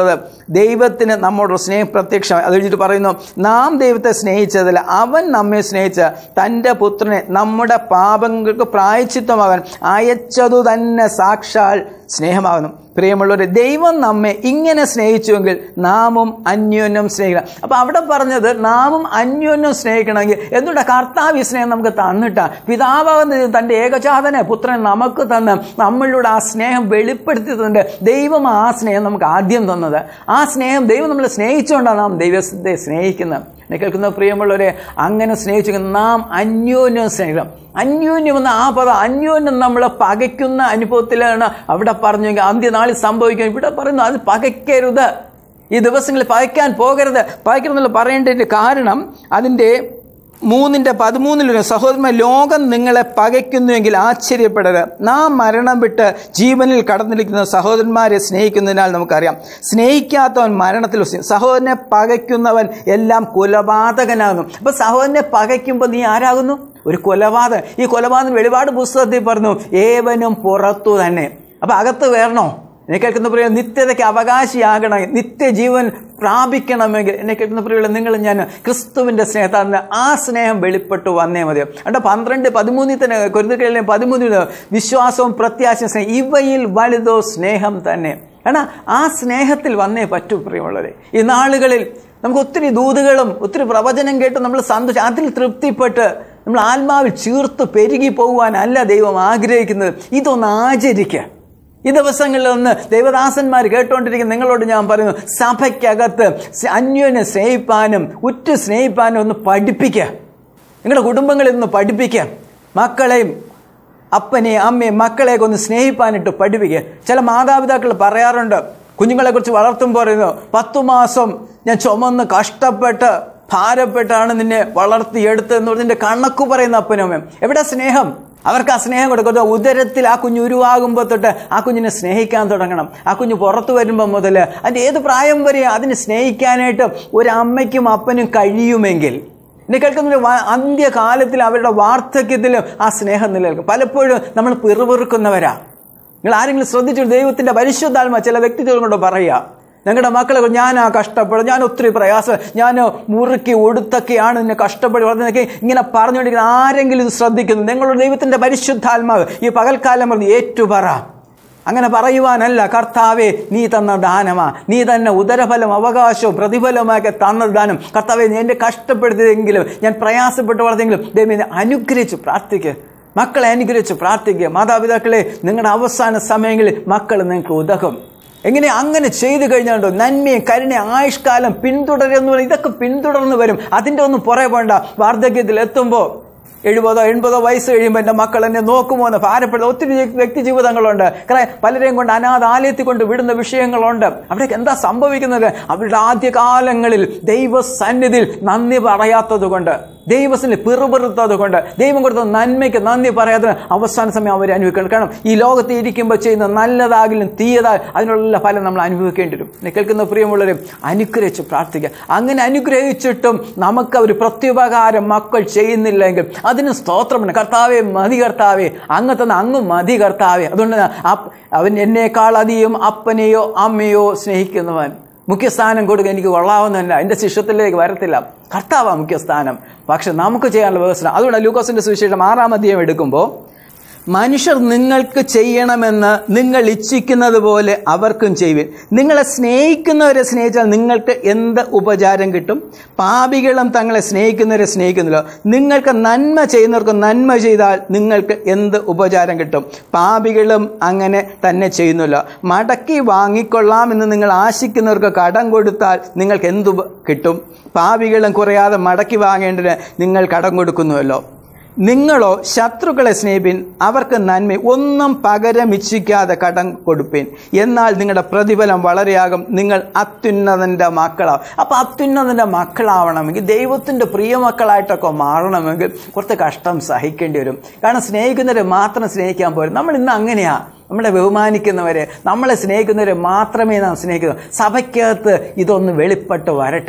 ദൈവത്തിന് നമ്മോട് സ്നേഹം പ്രത്യക്ഷമായി അത് കഴിഞ്ഞിട്ട് പറയുന്നു നാം ദൈവത്തെ സ്നേഹിച്ചതിൽ അവൻ നമ്മെ സ്നേഹിച്ച് തൻ്റെ പുത്രനെ നമ്മുടെ പാപങ്ങൾക്ക് പ്രായച്ചിത്തമാകാൻ അയച്ചതു തന്നെ സാക്ഷാൽ സ്നേഹമാകുന്നു പ്രിയമുള്ളവരെ ദൈവം നമ്മെ ഇങ്ങനെ സ്നേഹിച്ചുവെങ്കിൽ നാമും അന്യോന്യം സ്നേഹിക്കണം അപ്പം അവിടെ പറഞ്ഞത് നാമും അന്യോന്യം സ്നേഹിക്കണമെങ്കിൽ എന്തുകൊണ്ട് കർത്താവ് ഈ സ്നേഹം നമുക്ക് തന്നിട്ടാ പിതാവാകുന്ന ദൈവം തൻ്റെ ഏകജാതനെ പുത്രൻ നമുക്ക് തന്ന് നമ്മളിലൂടെ ആ സ്നേഹം വെളിപ്പെടുത്തി തന്നിട്ട് ദൈവം ആ സ്നേഹം നമുക്ക് ആദ്യം തന്നത് ആ സ്നേഹം ദൈവം നമ്മളെ സ്നേഹിച്ചുകൊണ്ടാണ് നാം ദൈവത്തെ സ്നേഹിക്കുന്നത് എന്നെ കേൾക്കുന്ന പ്രിയമുള്ളവരെ അങ്ങനെ സ്നേഹിച്ചു നാം അന്യോന്യം സ്നേഹിക്കണം അന്യോന്യം എന്ന ആ പദം അന്യോന്യം നമ്മളെ പകയ്ക്കുന്ന അനുഭവത്തിലാണ് അവിടെ പറഞ്ഞെങ്കിൽ അന്ത്യനാളിൽ സംഭവിക്കും ഇവിടെ പറയുന്നു അത് പകയ്ക്കരുത് ഈ ദിവസങ്ങളിൽ പകയ്ക്കാൻ പോകരുത് പകയ്ക്കരുതെന്നുള്ള പറയേണ്ടതിൻ്റെ കാരണം അതിൻ്റെ മൂന്നിൻ്റെ പതിമൂന്നിലൊരു സഹോദരന്മാർ ലോകം നിങ്ങളെ പകയ്ക്കുന്നുവെങ്കിൽ ആശ്ചര്യപ്പെടരുത് നാം മരണം വിട്ട് ജീവനിൽ കടന്നിരിക്കുന്ന സഹോദരന്മാരെ സ്നേഹിക്കുന്നതിനാൽ നമുക്കറിയാം സ്നേഹിക്കാത്തവൻ മരണത്തിൽ വസിക്കും. സഹോദരനെ പകയ്ക്കുന്നവൻ എല്ലാം കൊലപാതകനാകുന്നു അപ്പൊ സഹോദരനെ പകയ്ക്കുമ്പോൾ നീ ആരാകുന്നു ഒരു കൊലപാതകൻ ഈ കൊലപാതകം വെളിപാട് പുസ്തകത്തിൽ പറഞ്ഞു ഏവനും പുറത്തു തന്നെ അപ്പൊ അകത്ത് വരണോ എന്നെ കേൾക്കുന്ന പ്രിയ നിത്യതയ്ക്ക് അവകാശിയാകണം നിത്യജീവൻ പ്രാപിക്കണമെങ്കിൽ എന്നെ കേൾക്കുന്ന പ്രിയുള്ള നിങ്ങൾ ഞാൻ ക്രിസ്തുവിന്റെ സ്നേഹത്താൽ ആ സ്നേഹം വെളിപ്പെട്ടു വന്നേ മതിയോ അവിടെ പന്ത്രണ്ട് പതിമൂന്നിൽ തന്നെ കൊരുത്തുകളിലെ പതിമൂന്നിൽ വിശ്വാസവും പ്രത്യാശയും സ്നേഹം ഇവയിൽ വലുതോ സ്നേഹം തന്നെ കാരണം ആ സ്നേഹത്തിൽ വന്നേ പറ്റൂ പ്രിയമുള്ളവരെ ഈ നാളുകളിൽ നമുക്ക് ഒത്തിരി ദൂതുകളും ഒത്തിരി പ്രവചനം കേട്ട് നമ്മൾ സന്തോഷം അതിൽ തൃപ്തിപ്പെട്ട് നമ്മൾ ആത്മാവിൽ ചീർത്ത് പെരുകി പോകുവാനല്ല ദൈവം ആഗ്രഹിക്കുന്നത് ഇതൊന്ന് ആചരിക്കുക ഈ ദിവസങ്ങളിൽ ഒന്ന് ദൈവദാസന്മാർ കേട്ടുകൊണ്ടിരിക്കുന്ന നിങ്ങളോട് ഞാൻ പറയുന്നു സഭയ്ക്കകത്ത് അന്യോന്യം സ്നേഹിപ്പാനും ഉറ്റു സ്നേഹിപ്പാനും ഒന്ന് പഠിപ്പിക്കുക നിങ്ങളുടെ കുടുംബങ്ങളിൽ ഒന്ന് പഠിപ്പിക്കുക മക്കളെയും അപ്പനെയും അമ്മയും മക്കളെയൊക്കെ ഒന്ന് സ്നേഹിപ്പാനിട്ട് പഠിപ്പിക്കുക ചില മാതാപിതാക്കൾ പറയാറുണ്ട് കുഞ്ഞുങ്ങളെക്കുറിച്ച് വളർത്തുമ്പോൾ പറയുന്നു പത്തു മാസം ഞാൻ ചുമന്ന് കഷ്ടപ്പെട്ട് ഭാരപ്പെട്ടാണ് നിന്നെ വളർത്തിയെടുത്ത് എന്ന് പറഞ്ഞതിന്റെ കണക്ക് പറയുന്ന അപ്പനും അമ്മയും എവിടെ സ്നേഹം അവർക്ക് ആ സ്നേഹം കൊടുക്കുന്നത് ഉദരത്തിൽ ആ കുഞ്ഞ് ഉരുവാകുമ്പോൾ തൊട്ട് ആ കുഞ്ഞിനെ സ്നേഹിക്കാൻ തുടങ്ങണം ആ കുഞ്ഞ് പുറത്തു വരുമ്പോൾ മുതൽ അതിൻ്റെ ഏത് പ്രായം വരെ അതിനെ സ്നേഹിക്കാനായിട്ട് ഒരു അമ്മയ്ക്കും അപ്പനും കഴിയുമെങ്കിൽ എന്നെ കേൾക്കുന്ന അന്ത്യകാലത്തിൽ അവരുടെ വാർദ്ധക്യത്തിലും ആ സ്നേഹം നിലനിൽക്കും പലപ്പോഴും നമ്മൾ പിറുപിറുക്കുന്നവരാ നിങ്ങൾ ആരെങ്കിലും ശ്രദ്ധിച്ചു ദൈവത്തിന്റെ പരിശുദ്ധാത്മ ചില വ്യക്തിത്വം കൊണ്ട് പറയുക ഞങ്ങളുടെ മക്കളെ ഞാൻ ആ കഷ്ടപ്പെടും ഞാൻ ഒത്തിരി പ്രയാസം ഞാൻ മുറുക്കി ഒടുത്തൊക്കെയാണ് നിന്നെ കഷ്ടപ്പെട്ട് വളർന്നതൊക്കെ ഇങ്ങനെ പറഞ്ഞുകൊണ്ടിരിക്കുന്ന ആരെങ്കിലും ഇത് ശ്രദ്ധിക്കുന്നു നിങ്ങളുടെ ദൈവത്തിന്റെ പരിശുദ്ധാത്മാവ് ഈ പകൽക്കാലം പറഞ്ഞ് ഏറ്റുപറ അങ്ങനെ പറയുവാനല്ല കർത്താവെ നീ തന്ന ദാനമാ നീ തന്നെ ഉദരഫലം അവകാശവും പ്രതിഫലമൊക്കെ തന്ന ദാനം കർത്താവെ നീ എന്നെ കഷ്ടപ്പെടുത്തിയെങ്കിലും ഞാൻ പ്രയാസപ്പെട്ട് വളർത്തിയെങ്കിലും ദൈവം എന്നെ അനുഗ്രഹിച്ച് പ്രാർത്ഥിക്കുക മക്കളെ അനുഗ്രഹിച്ച് പ്രാർത്ഥിക്കുക മാതാപിതാക്കളെ നിങ്ങളുടെ അവസാന സമയങ്ങളിൽ മക്കൾ നിങ്ങൾക്ക് ഉതകും എങ്ങനെ അങ്ങനെ ചെയ്തു കഴിഞ്ഞാണ്ടോ നന്മയും കരുണയും ആയുഷ്കാലം പിന്തുടരുന്നു പറയും. ഇതൊക്കെ പിന്തുടർന്ന് വരും അതിൻ്റെ ഒന്നും പുറകെ പോകണ്ട വാർദ്ധക്യത്തിൽ എത്തുമ്പോൾ എഴുപതോ എൺപതോ വയസ്സ് കഴിയുമ്പോൾ എൻ്റെ മക്കൾ എന്നെ നോക്കുമോ എന്ന് ഭാരപ്പെടുന്ന ഒത്തിരി വ്യക്തി ജീവിതങ്ങളുണ്ട് കാരണം പലരെയും കൊണ്ട് അനാഥാലയത്തിൽ കൊണ്ട് വിടുന്ന വിഷയങ്ങളുണ്ട് അവിടേക്ക് എന്താ സംഭവിക്കുന്നത് അവരുടെ ആദ്യകാലങ്ങളിൽ ദൈവസന്നിധിയിൽ നന്ദി പറയാത്തത് കൊണ്ട് ദൈവത്തിന് പിറുപിറുത്തത് കൊണ്ട് ദൈവം കൊടുത്ത നന്മയ്ക്ക് നന്ദി പറയാതെ അവസാന സമയം അവർ അനുഭവിക്കണം കാരണം ഈ ലോകത്ത് ഇരിക്കുമ്പോൾ ചെയ്യുന്ന നല്ലതാകിലും തീയതാ അതിനുള്ള ഫലം നമ്മൾ അനുഭവിക്കേണ്ടി വരും എന്നെ കേൾക്കുന്ന പ്രിയമുള്ളവരെ അനുഗ്രഹിച്ച് പ്രാർത്ഥിക്കുക അങ്ങനെ അനുഗ്രഹിച്ചിട്ടും നമുക്ക് ഒരു പ്രത്യുപകാരം മക്കൾ ചെയ്യുന്നില്ലെങ്കിൽ അതിന് സ്തോത്രമുണ്ട് കർത്താവെ മതി കർത്താവെ അങ്ങ് തന്ന അങ്ങ് മതി കർത്താവെ അതുകൊണ്ട് അപ്പ- അവൻ എന്നേക്കാൾ അധികം അപ്പനെയോ അമ്മയോ സ്നേഹിക്കുന്നവൻ മുഖ്യസ്ഥാനം കൊടുക്കുക എനിക്ക് കൊള്ളാവുന്നതല്ല എൻ്റെ ശിഷ്യത്തിലേക്ക് വരത്തില്ല കർത്താവാ മുഖ്യസ്ഥാനം പക്ഷെ നമുക്ക് ചെയ്യാനുള്ള വ്യവസ്ഥ അതുകൊണ്ട് ലൂക്കോസിന്റെ സുവിശേഷം ആറാം അധ്യായം എടുക്കുമ്പോൾ മനുഷ്യർ നിങ്ങൾക്ക് ചെയ്യണമെന്ന് നിങ്ങൾ ഇച്ഛിക്കുന്നത് പോലെ അവർക്കും ചെയ്യുവിൻ നിങ്ങളെ സ്നേഹിക്കുന്നവരെ സ്നേഹിച്ചാൽ നിങ്ങൾക്ക് എന്ത് ഉപചാരം കിട്ടും പാപികളും തങ്ങളെ സ്നേഹിക്കുന്നവരെ സ്നേഹിക്കുന്നില്ല നിങ്ങൾക്ക് നന്മ ചെയ്യുന്നവർക്ക് നന്മ ചെയ്താൽ നിങ്ങൾക്ക് എന്ത് ഉപചാരം കിട്ടും പാപികളും അങ്ങനെ തന്നെ ചെയ്യുന്നില്ല മടക്കി വാങ്ങിക്കൊള്ളാമെന്ന് നിങ്ങൾ ആശിക്കുന്നവർക്ക് കടം കൊടുത്താൽ നിങ്ങൾക്ക് എന്ത് ഉപ- കിട്ടും പാപികളും കുറയാതെ മടക്കി വാങ്ങേണ്ടതിന് നിങ്ങൾ കടം കൊടുക്കുന്നുവല്ലോ നിങ്ങളോ ശത്രുക്കളെ സ്നേഹിപ്പിൻ അവർക്ക് നന്മ ഒന്നും പകരം ഇച്ഛിക്കാതെ കടം കൊടുപ്പിൻ എന്നാൽ നിങ്ങളുടെ പ്രതിഫലം വളരെയാകും നിങ്ങൾ അത്യുന്നതന്റെ മക്കളാവും അപ്പൊ അത്യുന്നതന്റെ മക്കളാവണമെങ്കിൽ ദൈവത്തിന്റെ പ്രിയ മക്കളായിട്ടൊക്കെ മാറണമെങ്കിൽ കുറച്ച് കഷ്ടം സഹിക്കേണ്ടി വരും കാരണം സ്നേഹിക്കുന്നവരെ മാത്രം സ്നേഹിക്കാൻ പോരും നമ്മൾ ഇന്ന് അങ്ങനെയാ നമ്മളെ ബഹുമാനിക്കുന്നവരെ നമ്മളെ സ്നേഹിക്കുന്നവരെ മാത്രമേ നാം സ്നേഹിക്കുന്നു സഭയ്ക്കകത്ത് ഇതൊന്ന് വെളിപ്പെട്ട് വരട്ടെ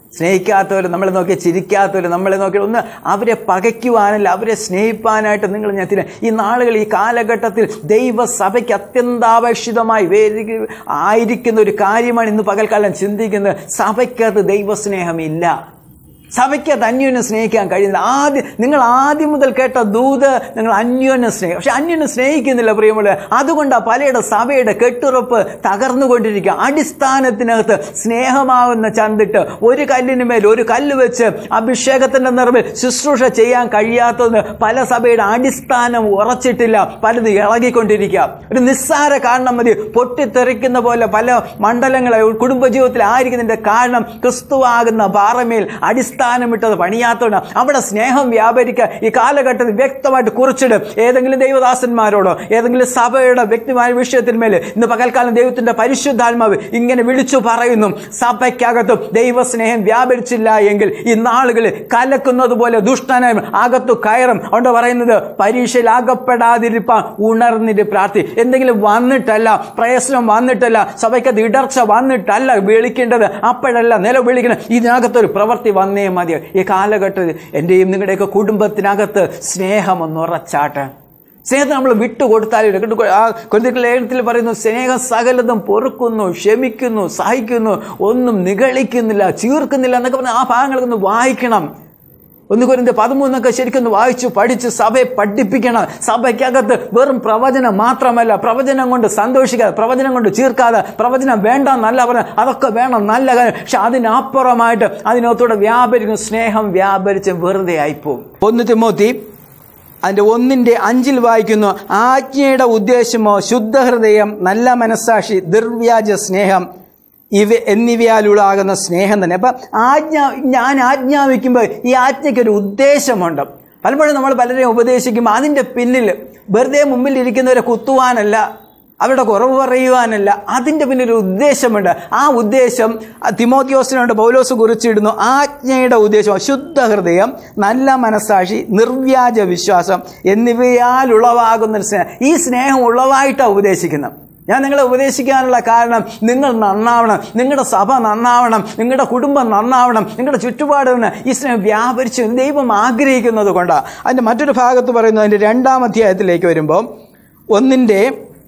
സ്നേഹിക്കാത്തവർ നമ്മളെ നോക്കി ചിരിക്കാത്തവർ നമ്മളെ നോക്കി ഒന്ന് അവരെ പകയ്ക്കുവാനല്ല അവരെ സ്നേഹിപ്പാനായിട്ട് നിങ്ങൾ ഞാൻ തിര ഈ നാളുകൾ ഈ കാലഘട്ടത്തിൽ ദൈവസഭയ്ക്ക് അത്യന്താപേക്ഷിതമായി വേദി ആയിരിക്കുന്ന ഒരു കാര്യമാണ് ഇന്ന് പകൽക്കാലം ചിന്തിക്കുന്നത് സഭയ്ക്കകത്ത് ദൈവസ്നേഹമില്ല സഭയ്ക്ക് അത് അന്യോന്യം സ്നേഹിക്കാൻ കഴിയുന്നില്ല ആദ്യം നിങ്ങൾ ആദ്യം മുതൽ കേട്ട ദൂത് നിങ്ങൾ അന്യോന്യം സ്നേഹം പക്ഷെ അന്യോന്യം സ്നേഹിക്കുന്നില്ല പ്രിയമുള്ള അതുകൊണ്ടാണ് പലയുടെ സഭയുടെ കെട്ടുറപ്പ് തകർന്നുകൊണ്ടിരിക്കുക അടിസ്ഥാനത്തിനകത്ത് സ്നേഹമാവുന്ന ചന്തിട്ട് ഒരു കല്ലിന് മേൽ ഒരു കല്ല് വെച്ച് അഭിഷേകത്തിന്റെ നിറവിൽ ശുശ്രൂഷ ചെയ്യാൻ കഴിയാത്തത് പല സഭയുടെ അടിസ്ഥാനം ഉറച്ചിട്ടില്ല പലത് ഇളകിക്കൊണ്ടിരിക്കുക ഒരു നിസ്സാര കാരണം മതി പൊട്ടിത്തെറിക്കുന്ന പോലെ പല മണ്ഡലങ്ങളെ കുടുംബജീവിതത്തിൽ ആയിരിക്കുന്നതിന്റെ കാരണം ക്രിസ്തുവാകുന്ന പാറമേൽ അടിസ്ഥാനമിട്ടത് പണിയാത്തോണ്ട് അവിടെ സ്നേഹം വ്യാപരിക്കുക ഈ കാലഘട്ടത്തിൽ വ്യക്തമായിട്ട് കുറിച്ചിടും ഏതെങ്കിലും ദൈവദാസന്മാരോടോ ഏതെങ്കിലും സഭയുടെ വ്യക്തിമായ വിഷയത്തിന്മേൽ ഇന്ന് പകൽക്കാലം ദൈവത്തിന്റെ പരിശുദ്ധാത്മാവ് ഇങ്ങനെ വിളിച്ചു പറയുന്നു സഭയ്ക്കകത്തും ദൈവസ്നേഹം വ്യാപരിച്ചില്ല എങ്കിൽ ഈ നാളുകളിൽ കലക്കുന്നത് പോലെ ദുഷ്ടനായും അകത്തു കയറും അതുകൊണ്ട് പറയുന്നത് പരീക്ഷയിൽ അകപ്പെടാതിരിപ്പാൻ ഉണർന്നിട്ട് പ്രാർത്ഥി എന്തെങ്കിലും വന്നിട്ടല്ല പ്രയസനം വന്നിട്ടല്ല സഭയ്ക്കത് ഇടർച്ച വന്നിട്ടല്ല വിളിക്കേണ്ടത് അപ്പോഴല്ല നിലവിളിക്കണം ഇതിനകത്തൊരു പ്രവൃത്തി വന്നേ മതി ഈ കാലഘട്ടത്തിൽ എൻ്റെയും നിങ്ങളുടെയൊക്കെ കുടുംബത്തിനകത്ത് സ്നേഹമൊന്ന് ഉറച്ചാട്ടെ സ്നേഹത്തെ നമ്മൾ വിട്ടുകൊടുത്താലും ആ കൊന്തിക്കൽ ലേഖനത്തിൽ പറയുന്നു സ്നേഹം സകലതും പൊറുക്കുന്നു ക്ഷമിക്കുന്നു സഹിക്കുന്നു ഒന്നും നിഗളിക്കുന്നില്ല ചീർക്കുന്നില്ല എന്നൊക്കെ പറഞ്ഞ് ആ ഭാഗങ്ങളൊക്കെ ഒന്ന് വായിക്കണം ഒന്ന് കുരിന്ത് പതിമൂന്നൊക്കെ ശരിക്കും വായിച്ചു പഠിച്ച് സഭയെ പഠിപ്പിക്കണം സഭയ്ക്കകത്ത് വെറും പ്രവചനം മാത്രമല്ല പ്രവചനം കൊണ്ട് സന്തോഷിക്കാതെ പ്രവചനം കൊണ്ട് ചീർക്കാതെ പ്രവചനം വേണ്ട എന്നല്ല പറഞ്ഞ അതൊക്കെ വേണം നല്ല കാര്യം പക്ഷെ അതിനപ്പുറമായിട്ട് അതിനകത്തൂടെ വ്യാപരിക്കും സ്നേഹം വ്യാപരിച്ച് വെറുതെ ആയിപ്പോവും ഒന്ന് തിമോത്തി അതിൻ്റെ ഒന്നിൻ്റെ അഞ്ചിൽ വായിക്കുന്നു ആജ്ഞയുടെ ഉദ്ദേശമോ ശുദ്ധഹൃദയം നല്ല മനസ്സാക്ഷി ദുർവ്യാജ സ്നേഹം ഇവ എന്നിവയാലുള്ളാകുന്ന സ്നേഹം തന്നെ അപ്പം ആജ്ഞ ഞാൻ ആജ്ഞാപിക്കുമ്പോൾ ഈ ആജ്ഞയ്ക്ക് ഒരു ഉദ്ദേശമുണ്ട് പലപ്പോഴും നമ്മൾ പലരെയും ഉപദേശിക്കുമ്പോൾ അതിൻ്റെ പിന്നിൽ വെറുതെ മുമ്പിൽ ഇരിക്കുന്നവരെ കുത്തുവാനല്ല അവരുടെ കുറവ് പറയുവാനല്ല അതിൻ്റെ പിന്നിൽ ഒരു ഉദ്ദേശമുണ്ട് ആ ഉദ്ദേശം തിമോത്യോസിനോട് പൗലോസ് കുറിച്ചിടുന്നു ആജ്ഞയുടെ ഉദ്ദേശം ശുദ്ധ ഹൃദയം നല്ല മനസ്സാക്ഷി നിർവ്യാജ വിശ്വാസം എന്നിവയാൽ ഉളവാകുന്ന സ്നേഹം ഈ സ്നേഹം ഉളവായിട്ടാണ് ഉപദേശിക്കുന്നത് ഞാൻ നിങ്ങളെ ഉപദേശിക്കാനുള്ള കാരണം നിങ്ങൾ നന്നാവണം നിങ്ങളുടെ സഭ നന്നാവണം നിങ്ങളുടെ കുടുംബം നന്നാവണം നിങ്ങളുടെ ചുറ്റുപാടിന് ഈ സ്നേഹം വ്യാപരിച്ചു ദൈവം ആഗ്രഹിക്കുന്നത് കൊണ്ടാണ് അതിൻ്റെ മറ്റൊരു ഭാഗത്ത് പറയുന്നു അതിൻ്റെ രണ്ടാം അധ്യായത്തിലേക്ക് വരുമ്പോൾ ഒന്നിൻ്റെ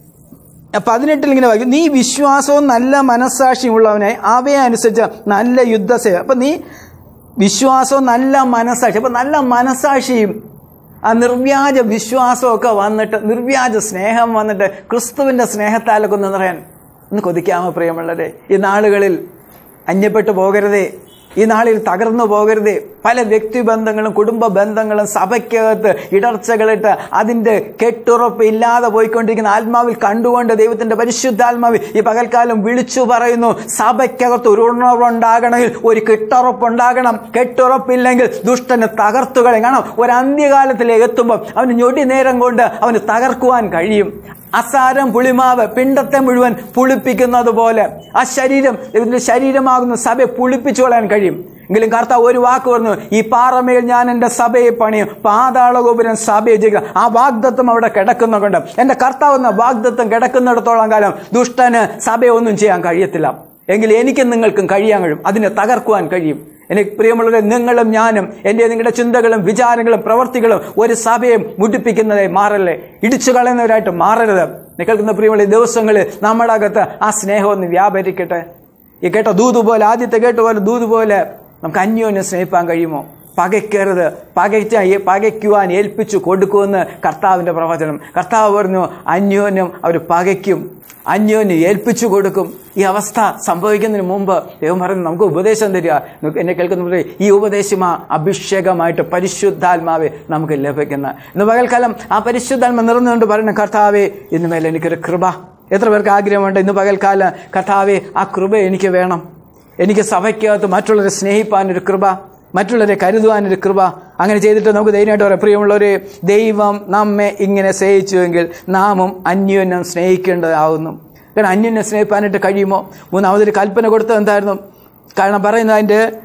പതിനെട്ടിൽ ഇങ്ങനെ വായിക്കും നീ വിശ്വാസവും നല്ല മനസ്സാക്ഷിയും ഉള്ളവനെ അവയെ അനുസരിച്ച് നല്ല യുദ്ധസേവ അപ്പം നീ വിശ്വാസവും നല്ല മനസ്സാക്ഷി അപ്പം നല്ല മനസ്സാക്ഷിയും ആ നിർവ്യാജ വിശ്വാസമൊക്കെ വന്നിട്ട് നിർവ്യാജ സ്നേഹം വന്നിട്ട് ക്രിസ്തുവിൻ്റെ സ്നേഹത്താലൊക്കെ ഒന്ന് നിറയാൻ ഒന്ന് കൊതിക്കാമോ പ്രിയമുള്ളവരെ ഈ നാളുകളിൽ അന്യപ്പെട്ടു പോകരുതേ ഈ നാളിൽ തകർന്നു പോകരുതേ പല വ്യക്തിബന്ധങ്ങളും കുടുംബ ബന്ധങ്ങളും സഭയ്ക്കകത്ത് ഇടർച്ചകളിട്ട് അതിൻ്റെ കെട്ടുറപ്പ് ഇല്ലാതെ പോയിക്കൊണ്ടിരിക്കുന്ന ആത്മാവിൽ കണ്ടുകൊണ്ട് ദൈവത്തിന്റെ പരിശുദ്ധാത്മാവ് ഈ പകൽക്കാലം വിളിച്ചു പറയുന്നു സഭയ്ക്കകത്ത് ഒരു ഉണർവുണ്ടാകണമെങ്കിൽ ഒരു കെട്ടുറപ്പുണ്ടാകണം കെട്ടുറപ്പില്ലെങ്കിൽ ദുഷ്ടന് തകർത്തുകളെ കാരണം ഒരു അന്ത്യകാലത്തിലേക്ക് എത്തുമ്പോൾ അവന് ഞൊടി നേരം കൊണ്ട് അവന് തകർക്കുവാൻ കഴിയും അസാരം പുളിമാവ് പിണ്ടത്തെ മുഴുവൻ പുളിപ്പിക്കുന്നത് പോലെ ആ ശരീരം ഇതിന്റെ ശരീരമാകുന്ന സഭയെ പുളിപ്പിച്ചു കളയാൻ കഴിയും എങ്കിലും കർത്താവ് ഒരു വാക്ക് പറഞ്ഞു ഈ പാറമേൽ ഞാൻ എൻ്റെ സഭയെ പണിയും പാതാള ഗോപുരം സഭയെ ചെയ്യുക ആ വാഗ്ദത്വം അവിടെ കിടക്കുന്നുണ്ട് എൻ്റെ കർത്താവ് എന്ന വാഗ്ദത്വം കിടക്കുന്നിടത്തോളം കാലം ദുഷ്ടന് സഭയെ ഒന്നും ചെയ്യാൻ കഴിയത്തില്ല എങ്കിൽ എനിക്കും നിങ്ങൾക്കും കഴിയാൻ കഴിയും അതിനെ തകർക്കുവാൻ കഴിയും എനിക്ക് പ്രിയമുള്ളവരെ നിങ്ങളും ഞാനും എൻ്റെ നിങ്ങളുടെ ചിന്തകളും വിചാരങ്ങളും പ്രവർത്തികളും ഒരു സഭയെ മുടിപ്പിക്കുന്നതായി മാറല്ലേ ഇടിച്ചു കളയുന്നവരായിട്ട് മാറരുത് കേൾക്കുന്ന പ്രിയമുള്ള ഈ ദിവസങ്ങളിൽ നമ്മുടെ അകത്ത് ആ സ്നേഹം ഒന്ന് വ്യാപരിക്കട്ടെ ഈ കേട്ട ദൂത് പോലെ ആദ്യത്തെ കേട്ട പോലെ ദൂത് പോലെ നമുക്ക് അന്യോന്യം സ്നേഹിപ്പാൻ കഴിയുമോ പകയ്ക്കരുത് പകയ്ച്ച പകയ്ക്കുവാൻ ഏൽപ്പിച്ചു കൊടുക്കുമെന്ന് കർത്താവിൻ്റെ പ്രവചനം കർത്താവ് പറഞ്ഞു അന്യോന്യം അവർ പകയ്ക്കും അന്യോന്യം ഏൽപ്പിച്ചു കൊടുക്കും ഈ അവസ്ഥ സംഭവിക്കുന്നതിന് മുമ്പ് ദൈവം പറയുന്നു നമുക്ക് ഉപദേശം തരിക എന്നെ കേൾക്കുന്ന ഈ ഉപദേശമാ അഭിഷേകമായിട്ട് പരിശുദ്ധാത്മാവെ നമുക്ക് ലഭിക്കുന്ന ഇന്ന് പകൽക്കാലം ആ പരിശുദ്ധാത്മ നിറഞ്ഞുകൊണ്ട് പറയുന്ന കർത്താവെ ഇന്ന് മേലെ എനിക്കൊരു കൃപ എത്ര പേർക്ക് ആഗ്രഹമുണ്ട് ഇന്ന് പകൽക്കാലം കർത്താവെ ആ കൃപ എനിക്ക് വേണം എനിക്ക് സഭയ്ക്കകത്ത് മറ്റുള്ളവരെ സ്നേഹിപ്പാനൊരു കൃപ മറ്റുള്ളവരെ കരുതുവാനൊരു കൃപ അങ്ങനെ ചെയ്തിട്ട് നമുക്ക് ധൈര്യമായിട്ട് പറയാം പ്രിയമുള്ളവരെ ദൈവം നമ്മെ ഇങ്ങനെ സ്നേഹിച്ചുവെങ്കിൽ നാമും അന്യോന്യം സ്നേഹിക്കേണ്ടതാവുന്നു കാരണം അന്യോന്യം സ്നേഹിപ്പാനായിട്ട് കഴിയുമോ മൂന്നാമതൊരു കൽപ്പന കൊടുത്തത് എന്തായിരുന്നു കാരണം പറയുന്നത് അതിൻ്റെ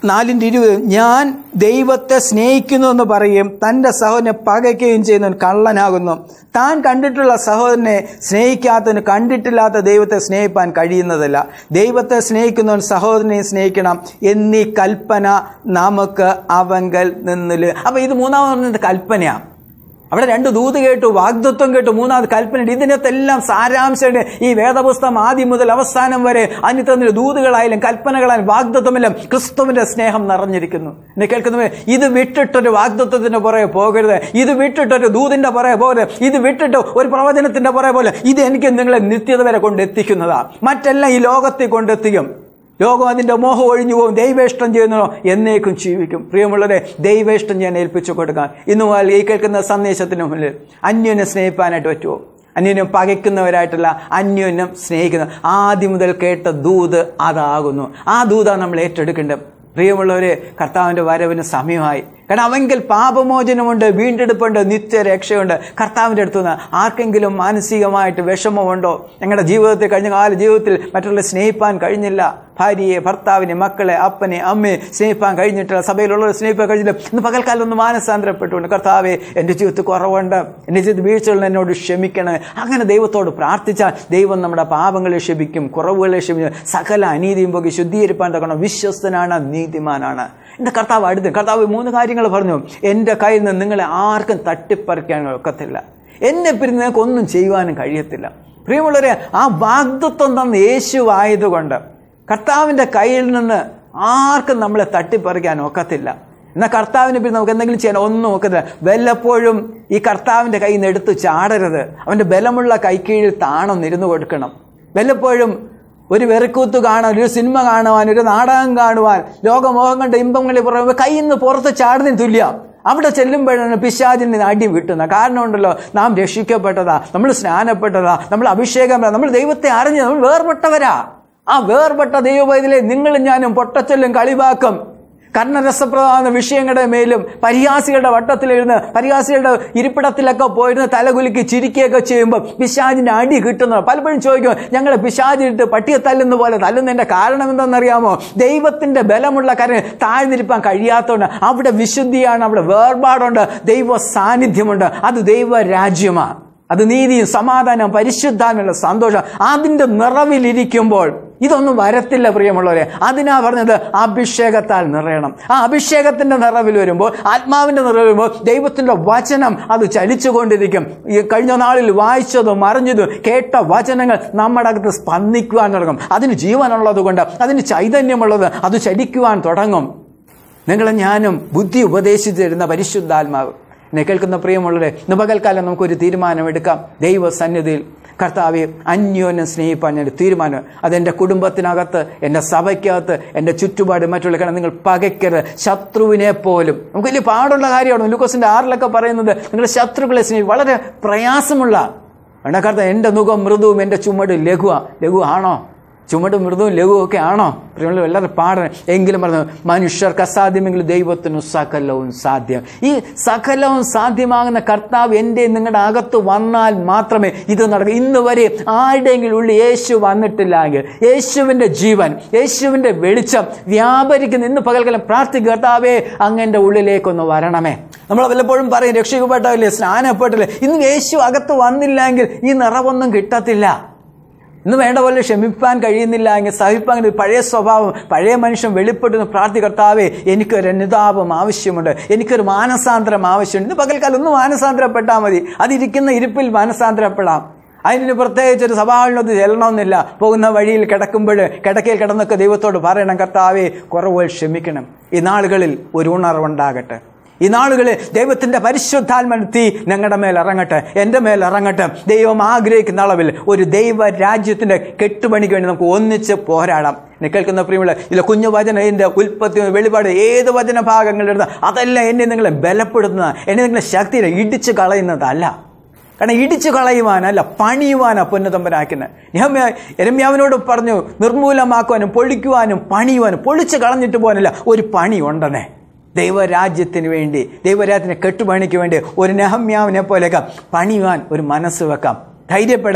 നാലിൻ്റെ ഇരുപത് ഞാൻ ദൈവത്തെ സ്നേഹിക്കുന്നു എന്ന് പറയും തൻ്റെ സഹോദരനെ പകയ്ക്കുകയും ചെയ്യുന്നവൻ കള്ളനാകുന്നു താൻ കണ്ടിട്ടുള്ള സഹോദരനെ സ്നേഹിക്കാത്തവന് കണ്ടിട്ടില്ലാത്ത ദൈവത്തെ സ്നേഹിപ്പാൻ കഴിയുന്നതല്ല ദൈവത്തെ സ്നേഹിക്കുന്നവൻ സഹോദരനെ സ്നേഹിക്കണം എന്നീ കൽപ്പന നമുക്ക് അവങ്കൽ നിന്നില് അപ്പൊ ഇത് മൂന്നാമത് പറഞ്ഞത് കൽപ്പനയാണ് അവിടെ രണ്ട് ദൂത് കേട്ടു വാഗ്ദത്വം കേട്ടു മൂന്നാമത് കൽപ്പന ഇതിനകത്തെല്ലാം സാരാംശമുണ്ട് ഈ വേദപുസ്തകം ആദ്യം മുതൽ അവസാനം വരെ അതിന് തന്നിൽ ദൂതുകളായാലും കൽപ്പനകളായാലും വാഗ്ദത്വമെല്ലാം ക്രിസ്തുവിന്റെ സ്നേഹം നിറഞ്ഞിരിക്കുന്നു എന്നെ കേൾക്കുന്നവർ ഇത് വിട്ടിട്ടൊരു വാഗ്ദത്വത്തിന്റെ പുറകെ പോകരുത് ഇത് വിട്ടിട്ടൊരു ദൂതിന്റെ പുറകെ പോകരുത് ഇത് വിട്ടിട്ട് ഒരു പ്രവചനത്തിന്റെ പുറകെ പോലെ ഇത് എനിക്ക് നിങ്ങളെ നിത്യത വരെ കൊണ്ടെത്തിക്കുന്നതാ മറ്റെല്ലാം ഈ ലോകത്തിൽ കൊണ്ടെത്തിക്കും ലോകം അതിന്റെ മോഹം ഒഴിഞ്ഞു പോകും ദൈവേഷ്ടം ചെയ്യുന്നതോ എന്നേക്കും ജീവിക്കും പ്രിയമുള്ളവരെ ദൈവേഷ്ടം ഞാൻ ഏൽപ്പിച്ചു കൊടുക്കാൻ ഇന്ന് മുതൽ ഈ കേൾക്കുന്ന സന്ദേശത്തിന് മുന്നിൽ അന്യോന്യം സ്നേഹിപ്പാനായിട്ട് പറ്റുമോ അന്യോന്യം പകയ്ക്കുന്നവരായിട്ടുള്ള അന്യോന്യം സ്നേഹിക്കുന്ന ആദ്യം മുതൽ കേട്ട ദൂത് അതാകുന്നു ആ ദൂതാണ് നമ്മൾ ഏറ്റെടുക്കേണ്ടത് പ്രിയമുള്ളവരെ കർത്താവിന്റെ വരവിന് സമയമായി കാരണം അവങ്കിൽ പാപമോചനമുണ്ട് വീണ്ടെടുപ്പുണ്ട് നിത്യരക്ഷയുണ്ട് കർത്താവിൻ്റെ അടുത്ത് നിന്ന് ആർക്കെങ്കിലും മാനസികമായിട്ട് വിഷമമുണ്ടോ ഞങ്ങളുടെ ജീവിതത്തിൽ കഴിഞ്ഞ കാല ജീവിതത്തിൽ മറ്റുള്ള സ്നേഹിപ്പാൻ കഴിഞ്ഞില്ല ഭാര്യയെ ഭർത്താവിനെ മക്കളെ അപ്പനെ അമ്മയെ സ്നേഹിപ്പാൻ കഴിഞ്ഞിട്ടില്ല സഭയിലുള്ളവരെ സ്നേഹിപ്പാൻ കഴിഞ്ഞില്ല ഇന്ന് പകൽക്കാലം ഒന്ന് മാനസാന്തരപ്പെട്ടുകൊണ്ട് കർത്താവെ എൻ്റെ ജീവിതത്തിൽ കുറവുണ്ട് എൻ്റെ ജീവിതത്തിൽ വീഴ്ചകൾ എന്നോട് ക്ഷമിക്കണേ അങ്ങനെ ദൈവത്തോട് പ്രാർത്ഥിച്ചാൽ ദൈവം നമ്മുടെ പാപങ്ങളെ ക്ഷമിക്കും കുറവുകളെ ക്ഷമിക്കും സകല അനീതിയും പോകി ശുദ്ധീകരിപ്പാൻ തക്കണം വിശ്വസ്തനാണ് നീതിമാനാണ് എൻ്റെ കർത്താവ് അടുത്ത് കർത്താവ് മൂന്ന് കാര്യങ്ങൾ പറഞ്ഞു എൻ്റെ കയ്യിൽ നിന്ന് നിങ്ങളെ ആർക്കും തട്ടിപ്പറിക്കാൻ ഒക്കത്തില്ല എന്നെ പിരിഞ്ഞ് നിങ്ങൾക്ക് ഒന്നും ചെയ്യുവാനും കഴിയത്തില്ല പ്രിയമുള്ളവരെ ആ വാഗ്ദത്വം തന്ന യേശു ആയതുകൊണ്ട് കർത്താവിൻ്റെ കയ്യിൽ നിന്ന് ആർക്കും നമ്മളെ തട്ടിപ്പറിക്കാൻ ഒക്കത്തില്ല എന്നാൽ കർത്താവിനെ പിന്നെ നമുക്ക് എന്തെങ്കിലും ചെയ്യാൻ ഒന്നും ഒക്കത്തില്ല വല്ലപ്പോഴും ഈ കർത്താവിൻ്റെ കയ്യിൽ നിന്ന് എടുത്ത് ചാടരുത് അവൻ്റെ ബലമുള്ള കൈക്കീഴിൽ താണൊന്നിരുന്നു കൊടുക്കണം വല്ലപ്പോഴും ഒരു വെറിക്കൂത്ത് കാണാൻ ഒരു സിനിമ കാണുവാൻ ഒരു നാടകം കാണുവാൻ ലോകമോഹം കണ്ട ഇമ്പങ്ങളിൽ പുറമെ കയ്യിൽ നിന്ന് പുറത്ത് ചാടുന്നതിന് തുല്യം അവിടെ ചെല്ലുമ്പോഴാണ് പിശാചിൽ നിന്ന് അടി വിട്ടുന്നത് കാരണം ഉണ്ടല്ലോ നാം രക്ഷിക്കപ്പെട്ടതാ നമ്മൾ സ്നാനപ്പെട്ടതാ നമ്മൾ അഭിഷേകം നമ്മൾ ദൈവത്തെ അറിഞ്ഞ് നമ്മൾ വേർപെട്ടവരാ ആ വേർപെട്ട ദൈവവൈദ്യലെ നിങ്ങളും ഞാനും പൊട്ടച്ചൊല്ലും കളിവാക്കും കർണരസപ്രധാന വിഷയങ്ങളുടെ മേലും പരിഹാസികളുടെ വട്ടത്തിലിരുന്ന് പരിഹാസികളുടെ ഇരിപ്പിടത്തിലൊക്കെ പോയിരുന്ന് തലകുലുക്കി ചിരിക്കുകയൊക്കെ ചെയ്യുമ്പോൾ പിശാജിന്റെ അടി കിട്ടുന്നു പലപ്പോഴും ചോദിക്കും ഞങ്ങളെ പിശാജിട്ട് പട്ടിയെ തല്ലുന്ന പോലെ തല്ലുന്നതിന്റെ കാരണം എന്താണെന്നറിയാമോ ദൈവത്തിന്റെ ബലമുള്ള കാര്യം താഴ്ന്നിരിപ്പാൻ കഴിയാത്തതുകൊണ്ട് അവിടെ വിശുദ്ധിയാണ് അവിടെ വേർപാടുണ്ട് ദൈവ സാന്നിധ്യമുണ്ട് അത് ദൈവ രാജ്യമാണ് അത് നീതിയും സമാധാനവും പരിശുദ്ധാനുള്ള സന്തോഷം അതിന്റെ നിറവിലിരിക്കുമ്പോൾ ഇതൊന്നും വരത്തില്ല പ്രിയമുള്ളവരെ അതിനാ പറഞ്ഞത് അഭിഷേകത്താൽ നിറയണം ആ അഭിഷേകത്തിന്റെ നിറവിൽ വരുമ്പോൾ ആത്മാവിന്റെ നിറവിൽ വരുമ്പോൾ ദൈവത്തിന്റെ വചനം അത് ചലിച്ചുകൊണ്ടിരിക്കും ഈ കഴിഞ്ഞ നാളിൽ വായിച്ചതും അറിഞ്ഞതും കേട്ട വചനങ്ങൾ നമ്മുടെ അകത്ത് സ്പന്ദിക്കുവാൻ തുടങ്ങും അതിന് ജീവനുള്ളത് കൊണ്ട് അതിന് ചൈതന്യമുള്ളത് അത് ചലിക്കുവാൻ തുടങ്ങും നിങ്ങളെ ഞാനും ബുദ്ധി ഉപദേശിച്ചു തരുന്ന പരിശുദ്ധാത്മാവ് എന്നെ കേൾക്കുന്ന പ്രിയമുള്ളവരെ ഇന്ന് പകൽക്കാലം നമുക്കൊരു തീരുമാനമെടുക്കാം ദൈവസന്നിധിയിൽ കർത്താവെ അന്യോന്യം സ്നേഹിപ്പാൻ ഞാൻ തീരുമാനം അതെൻ്റെ കുടുംബത്തിനകത്ത് എൻ്റെ സഭയ്ക്കകത്ത് എൻ്റെ ചുറ്റുപാട് മറ്റുള്ള കാരണം നിങ്ങൾ പകയ്ക്കരുത് ശത്രുവിനെ പോലും നമുക്ക് വലിയ പാടുള്ള കാര്യമാണ് ലൂക്കോസിൻ്റെ ആറിലൊക്കെ പറയുന്നത് നിങ്ങളുടെ ശത്രുക്കളെ സ്നേഹിക്കും വളരെ പ്രയാസമുള്ള എണ്ണക്കാർത്ത എൻ്റെ മുഖം മൃദുവും എൻ്റെ ചുമട് ലഘുവാ ലഘു ആണോ ചുമട് മൃദുവും ലഘുവും ഒക്കെ ആണോ പ്രിയമുള്ള വളരെ പാടണം എങ്കിലും പറഞ്ഞു മനുഷ്യർക്ക് അസാധ്യമെങ്കിലും ദൈവത്തിനും സകലവും സാധ്യം ഈ സകലവും സാധ്യമാകുന്ന കർത്താവ് എൻ്റെ നിങ്ങളുടെ അകത്ത് വന്നാൽ മാത്രമേ ഇത് നടക്കൂ ഇന്ന് വരെ ആരുടെയെങ്കിലും ഉള്ളിൽ യേശു വന്നിട്ടില്ലെങ്കിൽ യേശുവിൻ്റെ ജീവൻ യേശുവിൻ്റെ വെളിച്ചം വ്യാപരിക്കുന്ന ഇന്ന് പകൽക്കാലം പ്രാർത്ഥിക്കുക കർത്താവേ അങ്ങൻ്റെ ഉള്ളിലേക്കൊന്ന് വരണമേ നമ്മൾ വല്ലപ്പോഴും പറയും രക്ഷിക്കപ്പെട്ടില്ലേ സ്നാനപ്പെട്ടില്ലേ ഇന്ന് യേശു അകത്ത് വന്നില്ലെങ്കിൽ ഈ നിറവൊന്നും കിട്ടത്തില്ല ഇന്ന് വേണ്ട പോലെ ക്ഷമിപ്പാൻ കഴിയുന്നില്ല എങ്കിൽ സഹിപ്പാൻ ഒരു പഴയ സ്വഭാവം പഴയ മനുഷ്യൻ വെളിപ്പെടുന്ന പ്രാർത്ഥി കർത്താവേ എനിക്കൊരു അനുതാപം ആവശ്യമുണ്ട് എനിക്കൊരു മാനസാന്തരം ആവശ്യമുണ്ട് ഇന്ന് പകൽക്കാലം ഒന്ന് മാനസാന്തരപ്പെട്ടാൽ മതി അതിരിക്കുന്ന ഇരിപ്പിൽ മാനസാന്തരപ്പെടാം അതിന് പ്രത്യേകിച്ച് ഒരു സഭാവിനൊത്ത് ചെല്ലണമെന്നില്ല പോകുന്ന വഴിയിൽ കിടക്കുമ്പോൾ കിടക്കയിൽ കിടന്നൊക്കെ ദൈവത്തോട് പറയണം കർത്താവേ കുറവുകൾ ക്ഷമിക്കണം ഈ നാളുകളിൽ ഒരു ഉണർവുണ്ടാകട്ടെ ഈ നാളുകളിൽ ദൈവത്തിന്റെ പരിശുദ്ധാത്മ തീ ഞങ്ങളുടെ മേൽ ഇറങ്ങട്ടെ എൻ്റെ മേൽ ഇറങ്ങട്ടെ ദൈവം ആഗ്രഹിക്കുന്ന അളവിൽ ഒരു ദൈവ രാജ്യത്തിന്റെ കെട്ടുപണിക്ക് വേണ്ടി നമുക്ക് ഒന്നിച്ച് പോരാടാം എന്നെ കേൾക്കുന്ന പ്രിയമുള്ള ഇതിലെ കുഞ്ഞു വചന ഇതിന്റെ ഉൽപ്പത്തി വെളിപാട് ഏത് വചന ഭാഗങ്ങളിലിരുന്ന അതെല്ലാം എന്നെ നിങ്ങളെ ബലപ്പെടുത്തുന്ന എന്നെ നിങ്ങളെ ശക്തിയെ ഇടിച്ചു കളയുന്നതല്ല കാരണം ഇടിച്ചു കളയുവാനല്ല പണിയുവാനാ പൊന്നതമ്പരാക്കുന്നത് എരമ്യാവിനോട് പറഞ്ഞു നിർമൂലമാക്കുവാനും പൊളിക്കുവാനും പണിയുവാനും പൊളിച്ചു കളഞ്ഞിട്ട് പോകാനല്ല ഒരു പണി ഉണ്ടെന്നേ ദൈവരാജ്യത്തിന് വേണ്ടി ദൈവരാജ്യത്തിന് കെട്ടുപണിക്ക് വേണ്ടി ഒരു നെഹമ്യാവിനെ പോലെയൊക്കെ പണിയുവാൻ ഒരു മനസ്സ് വെക്കാം ധൈര്യപ്പെട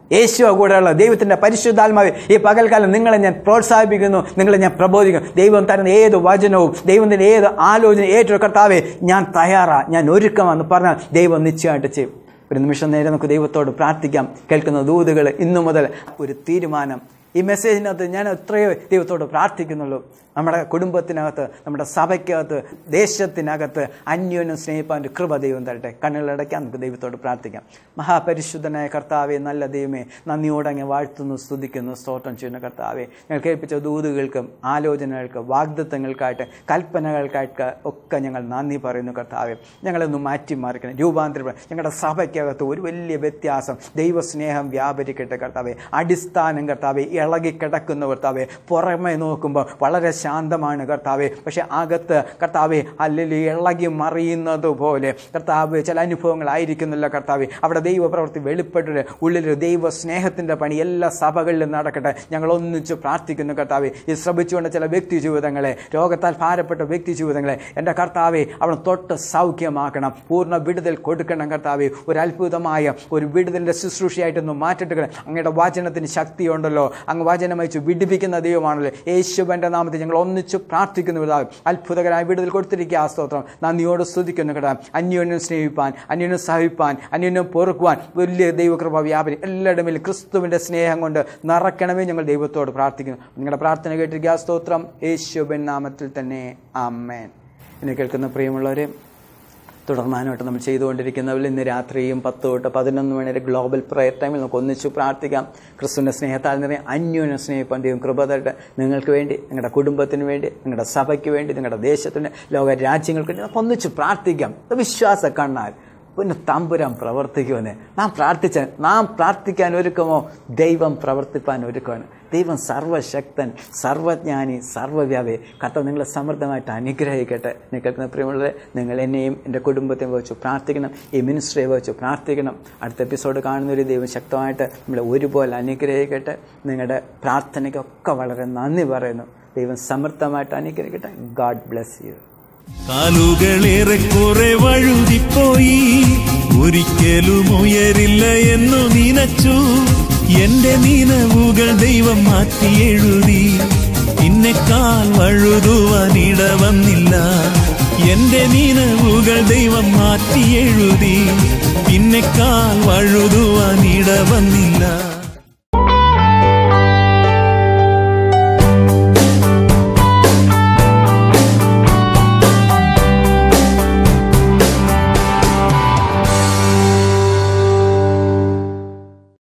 യേശു കൂടെയുള്ള ദൈവത്തിന്റെ പരിശുദ്ധാത്മാവ് ഈ പകൽക്കാലം നിങ്ങളെ ഞാൻ പ്രോത്സാഹിപ്പിക്കുന്നു നിങ്ങളെ ഞാൻ പ്രബോധിക്കുന്നു ദൈവം തരുന്ന ഏത് വചനവും ദൈവത്തിന്റെ ഏത് ആലോചന ഏറ്റവും കർത്താവെ ഞാൻ തയ്യാറാ ഞാൻ ഒരുക്കമാണെന്ന് പറഞ്ഞാൽ ദൈവം നിശ്ചയമായിട്ട് ചെയ്യും ഒരു നിമിഷം നേരെ നമുക്ക് ദൈവത്തോട് പ്രാർത്ഥിക്കാം കേൾക്കുന്ന ദൂതുകൾ ഇന്നു മുതൽ ഒരു തീരുമാനം ഈ മെസ്സേജിനകത്ത് ഞാൻ എത്രയോ ദൈവത്തോട് പ്രാർത്ഥിക്കുന്നുള്ളൂ നമ്മുടെ കുടുംബത്തിനകത്ത് നമ്മുടെ സഭയ്ക്കകത്ത് ദേശത്തിനകത്ത് അന്യോന്യം സ്നേഹിപ്പാൻ ഒരു കൃപ ദൈവം തരട്ടെ കണ്ണുകളടയ്ക്കാൻ നമുക്ക് ദൈവത്തോട് പ്രാർത്ഥിക്കാം മഹാപരിശുദ്ധനായ കർത്താവെ നല്ല ദൈവമേ നന്ദിയോടങ്ങ് വാഴ്ത്തുന്നു സ്തുതിക്കുന്നു സ്തോത്രം ചെയ്യുന്ന കർത്താവെ ഞങ്ങൾ കേൾപ്പിച്ച ദൂതുകൾക്കും ആലോചനകൾക്കും വാഗ്ദത്വങ്ങൾക്കായിട്ട് കൽപ്പനകൾക്കായിട്ട് ഒക്കെ ഞങ്ങൾ നന്ദി പറയുന്നു കർത്താവെ ഞങ്ങളൊന്ന് മാറ്റിമാറിക്കണം രൂപാന്തരപ്പെടണം ഞങ്ങളുടെ സഭയ്ക്കകത്ത് ഒരു വലിയ വ്യത്യാസം ദൈവസ്നേഹം വ്യാപരിക്കട്ടെ കർത്താവെ അടിസ്ഥാനം കർത്താവെ ഇളകി കിടക്കുന്ന കർത്താവെ പുറമെ നോക്കുമ്പോൾ വളരെ ശാന്തമാണ് കർത്താവെ പക്ഷെ അകത്ത് കർത്താവെ അല്ലെങ്കിൽ ഇളകി മറിയുന്നത് പോലെ കർത്താവ് ചില അനുഭവങ്ങളായിരിക്കുന്നില്ല കർത്താവെ അവിടെ ദൈവപ്രവൃത്തി വെളിപ്പെട്ടിട്ട് ഉള്ളിൽ ദൈവ സ്നേഹത്തിൻ്റെ പണി എല്ലാ സഭകളിലും നടക്കട്ടെ ഞങ്ങൾ ഒന്നിച്ച് പ്രാർത്ഥിക്കുന്നു കർത്താവെ ഈ ശ്രമിച്ചുകൊണ്ട് ചില വ്യക്തി ജീവിതങ്ങളെ രോഗത്താൽ ഭാരപ്പെട്ട വ്യക്തി ജീവിതങ്ങളെ എൻ്റെ കർത്താവെ അവിടെ തൊട്ട് സൗഖ്യമാക്കണം പൂർണ്ണ വിടുതൽ കൊടുക്കണം കർത്താവെ ഒരു അത്ഭുതമായ ഒരു വിടുതലിൻ്റെ ശുശ്രൂഷയായിട്ടൊന്ന് മാറ്റിട്ട് അങ്ങയുടെ വചനത്തിന് ശക്തിയുണ്ടല്ലോ അങ്ങ് വചനം അയച്ചു വിടിപ്പിക്കുന്ന ദൈവമാണല്ലോ യേശുവൻ്റെ നാമത്തിൽ ഞങ്ങൾ ഒന്നിച്ച് പ്രാർത്ഥിക്കുന്നു പിതാവേ. അത്ഭുതകരമായ വിടുതൽ കൊടുത്തിരിക്കുക ആ സ്തോത്രം നന്ദിയോട് സ്തുതിക്കുന്നു കേട്ടോ അന്യോന്യം സ്നേഹിപ്പാൻ അന്യോന്യം സഹിപ്പാൻ അന്യോന്യം പൊറുക്കുവാൻ വലിയ ദൈവകൃപ വ്യാപനം എല്ലായിടമിൽ ക്രിസ്തുവിൻ്റെ സ്നേഹം കൊണ്ട് നിറയ്ക്കണമേ ഞങ്ങൾ ദൈവത്തോട് പ്രാർത്ഥിക്കുന്നു നിങ്ങളുടെ പ്രാർത്ഥന കേട്ടിരിക്കുക ആ സ്തോത്രം യേശുബൻ നാമത്തിൽ തന്നെ അമ്മേൻ എന്നെ കേൾക്കുന്ന പ്രിയമുള്ളവരെ തുടർമാനമായിട്ട് നമ്മൾ ചെയ്തുകൊണ്ടിരിക്കുന്നവരിൽ ഇന്ന് രാത്രിയും പത്ത് തൊട്ട് പതിനൊന്ന് മണി വരെ ഗ്ലോബൽ പ്രയർ ടൈമിൽ നമുക്ക് ഒന്നിച്ച് പ്രാർത്ഥിക്കാം ക്രിസ്തുവിൻ്റെ സ്നേഹത്താൽ നിറയെ അന്യോന്യം സ്നേഹിപ്പാൻ ദൈവം കൃപ തരട്ടെ നിങ്ങൾക്ക് വേണ്ടി നിങ്ങളുടെ കുടുംബത്തിന് വേണ്ടി നിങ്ങളുടെ സഭയ്ക്ക് വേണ്ടി നിങ്ങളുടെ ദേശത്തിന് ലോക രാജ്യങ്ങൾക്ക് വേണ്ടി നമുക്ക് ഒന്നിച്ച് പ്രാർത്ഥിക്കാം ഇത് വിശ്വാസ കണ്ണാൽ പിന്നെ തമ്പുരാൻ പ്രവർത്തിക്കുമെന്ന് നാം പ്രാർത്ഥിച്ച നാം പ്രാർത്ഥിക്കാൻ ഒരുക്കമോ ദൈവം പ്രവർത്തിപ്പാൻ ഒരുക്കമാണ് ദൈവം സർവശക്തൻ സർവജ്ഞാനി സർവ്വവ്യാപി കർത്താവ് നിങ്ങളെ സമൃദ്ധമായിട്ട് അനുഗ്രഹിക്കട്ടെ നിങ്ങൾ കേൾക്കുന്ന പ്രിയമുള്ളവരെ നിങ്ങൾ എന്നെയും എൻ്റെ കുടുംബത്തെയും വെച്ച് പ്രാർത്ഥിക്കണം ഈ മിനിസ്ട്രിയെ വെച്ച് പ്രാർത്ഥിക്കണം അടുത്ത എപ്പിസോഡ് കാണുന്ന ഒരു ദൈവം ശക്തമായിട്ട് നമ്മളെ ഒരുപോലെ അനുഗ്രഹിക്കട്ടെ നിങ്ങളുടെ പ്രാർത്ഥനയ്ക്കൊക്കെ വളരെ നന്ദി പറയുന്നു ദൈവം സമൃദ്ധമായിട്ട് അനുഗ്രഹിക്കട്ടെ ഗാഡ് ബ്ലെസ് യു കാലുകളേറെ കുറെ വഴുതിപ്പോയി ഒരിക്കലും ഉയരില്ല എന്നു നിനച്ചു എന്റെ നിലവുകൾ ദൈവം മാറ്റി എഴുതി പിന്നെക്കാൽ വഴുതുവാൻ ഇടവന്നില്ല എന്റെ നിലവുകൾ ദൈവം മാറ്റി എഴുതി പിന്നെക്കാൽ വഴുതുവാൻ ഇടവന്നില്ല